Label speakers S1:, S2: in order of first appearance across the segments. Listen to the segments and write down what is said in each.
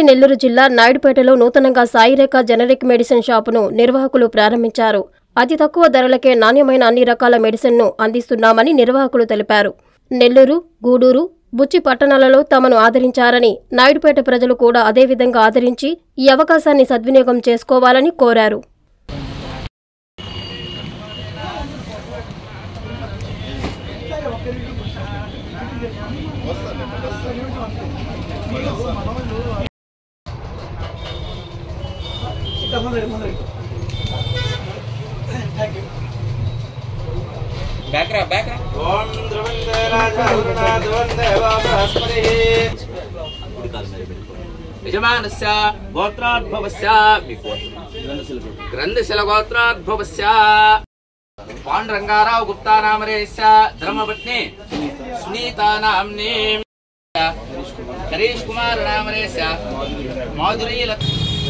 S1: ఉమ్మడి నెల్లూరు జిల్లా నాయుడుపేటలో నూతనంగా సాయిరేఖ జనరిక్ మెడిసిన్ షాపును నిర్వాహకులు ప్రారంభించారు అతి తక్కువ ధరలకే నాణ్యమైన అన్ని రకాల మెడిసిన్ను అందిస్తున్నామని నిర్వాహకులు తెలిపారు నెల్లూరు గూడూరు బుచ్చి పట్టణాలలో తమను ఆదరించారని నాయుడుపేట ప్రజలు కూడా అదేవిధంగా ఆదరించి ఈ అవకాశాన్ని సద్వినియోగం చేసుకోవాలని కోరారు
S2: బ్యాక్ రా బ్యాక్ రా
S3: ఓం ధ్రువందే రాజా అరుణా ధ్రువందే వా బృహస్పతిః యజమానస్య గోత్రాద్భవస్య మీ గోత్రం గ్రంథశిల గోత్రాద్భవస్య పాండురంగారావు గుప్తా నామరేస్య ధర్మపత్ని సునీతా నామ్ని హరీష్ కుమార్ నామరేస్య మాధురీ లత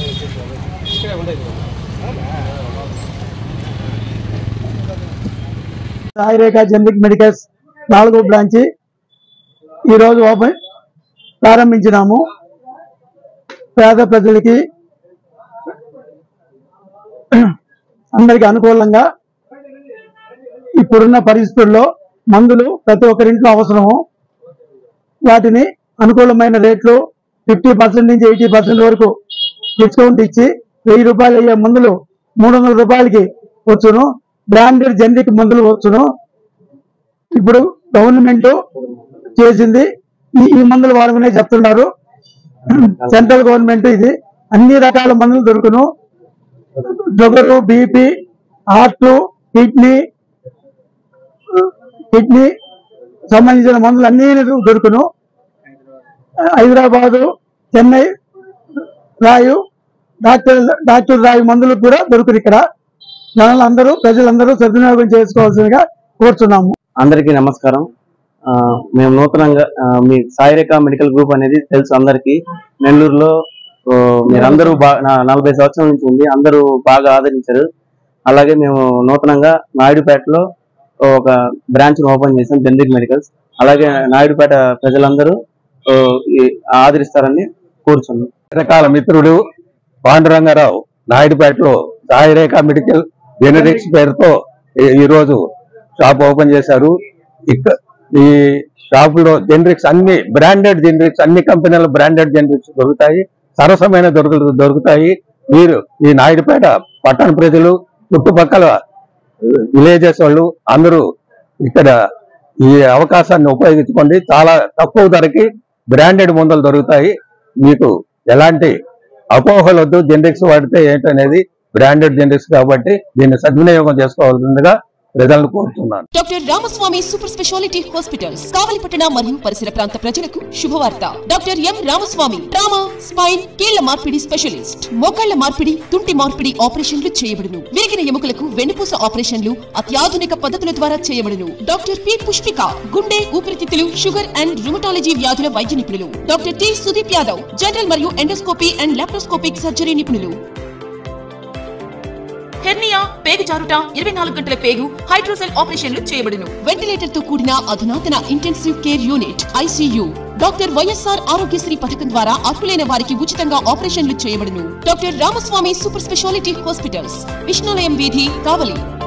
S4: సాయిరేఖ జనరిక్ మెడికల్స్ నాలుగో బ్రాంచి ఈరోజు ఓపెన్ ప్రారంభించినాము పేద ప్రజలకి అందరికి అనుకూలంగా ఇప్పుడున్న పరిస్థితుల్లో మందులు ప్రతి ఒక్కరింట్లో అవసరము వాటిని అనుకూలమైన రేట్లు ఫిఫ్టీ పర్సెంట్ నుంచి ఎయిటీ పర్సెంట్ వరకు డిస్కౌంట్ ఇచ్చి వెయ్యి రూపాయలు అయ్యే మందులు మూడు వందల రూపాయలకి వచ్చును బ్రాండెడ్ జనరిక్ మందులు వచ్చును ఇప్పుడు గవర్నమెంట్ చేసింది ఈ ఈ మందులు వాడమనే చెప్తున్నారు సెంట్రల్ గవర్నమెంట్ ఇది అన్ని రకాల మందులు దొరుకును sugar BP heart kidney kidney సంబంధించిన మందులు అన్ని దొరుకును హైదరాబాదు చెన్నై రాయు డాక్టర్ డాక్టర్ రాయు మందులు కూడా దొరుకును ఇక్కడ జనాలందరూ ప్రజలందరూ సద్వినియోగం చేసుకోవాల్సిందిగా కోరుతున్నాము
S5: అందరికీ నమస్కారం ఆ, మేము నూతనంగా ఆ, మీ సాయిరేఖ మెడికల్ గ్రూప్ అనేది తెలుసు అందరికీ నెల్లూరులో ఓ, మీరందరూ బాగా నలభై సంవత్సరాల నుంచి ఉంది అందరూ బాగా ఆదరించారు అలాగే మేము నూతనంగా నాయుడుపేటలో ఒక బ్రాంచ్ ఓపెన్ చేసాం జనరిక్ మెడికల్స్ అలాగే నాయుడుపేట ప్రజలందరూ ఓ, ఈ- ఆదరిస్తారని కోరుచున్నాం
S6: రకాల మిత్రుడు పాండురంగారావు నాయుడుపేటలో సాయిరేఖ మెడికల్ జెనరిక్స్ పేరుతో ఈ- ఈ రోజు షాప్ ఓపెన్ చేశారు ఇక్క ఈ షాప్ లో జెనరిక్స్ అన్ని బ్రాండెడ్ జెనరిక్స్ అన్ని కంపెనీల బ్రాండెడ్ జెనరిక్స్ దొరుకుతాయి సరసమైన దొరుకు దొరుకుతాయి మీరు ఈ నాయుడుపేట పట్టణ ప్రజలు చుట్టుపక్కల విలేజెస్ వాళ్ళు అందరూ ఇక్కడ ఈ అవకాశాన్ని ఉపయోగించుకోండి చాలా తక్కువ ధరకి బ్రాండెడ్ మందులు దొరుకుతాయి మీకు ఎలాంటి అపోహలు వద్దు జెనరిక్స్ వాడితే ఏంటనేది బ్రాండెడ్ జెనరిక్స్ కాబట్టి దీన్ని సద్వినియోగం చేసుకోవాల్సిందిగా ప్రజలను కోరుతున్నాను
S7: doctor Ramaswamy super specialty hospitals కావలిపట్టణ మరియు పరిసర ప్రాంత ప్రజలకు శుభవార్త doctor M Ramaswamy trauma spine కీళ్ల మార్పిడి స్పెషలిస్ట్ మోకాళ్ల మార్పిడి తుంటి మార్పిడి ఆపరేషన్లు చేయబడును విరిగిన ఎముకలకు వెన్నుపూస ఆపరేషన్లు అత్యాధునిక పద్ధతుల ద్వారా చేయబడును డాక్టర్ పి పుష్పిక గుండె ఊపిరితిత్తులు షుగర్ అండ్ రుమటాలజీ వ్యాధుల వైద్య నిపుణులు doctor T Sudeep Yadav general మరియు ఎండోస్కోపీ అండ్ లాప్రోస్కోపిక్ సర్జరీ నిపుణులు హెర్నియా పేగు జారుట ఇరవై నాలుగు గంటల పేగు హైడ్రోసెల్ ఆపరేషన్లు చేయబడును వెంటిలేటర్ తో కూడిన అధునాతన intensive care unit ICU doctor YSR Aarogyasri పథకం ద్వారా అర్హులైన వారికి ఉచితంగా ఆపరేషన్లు చేయబడును doctor Ramaswamy super specialty hospitals Vishnulayam వీధి కావలి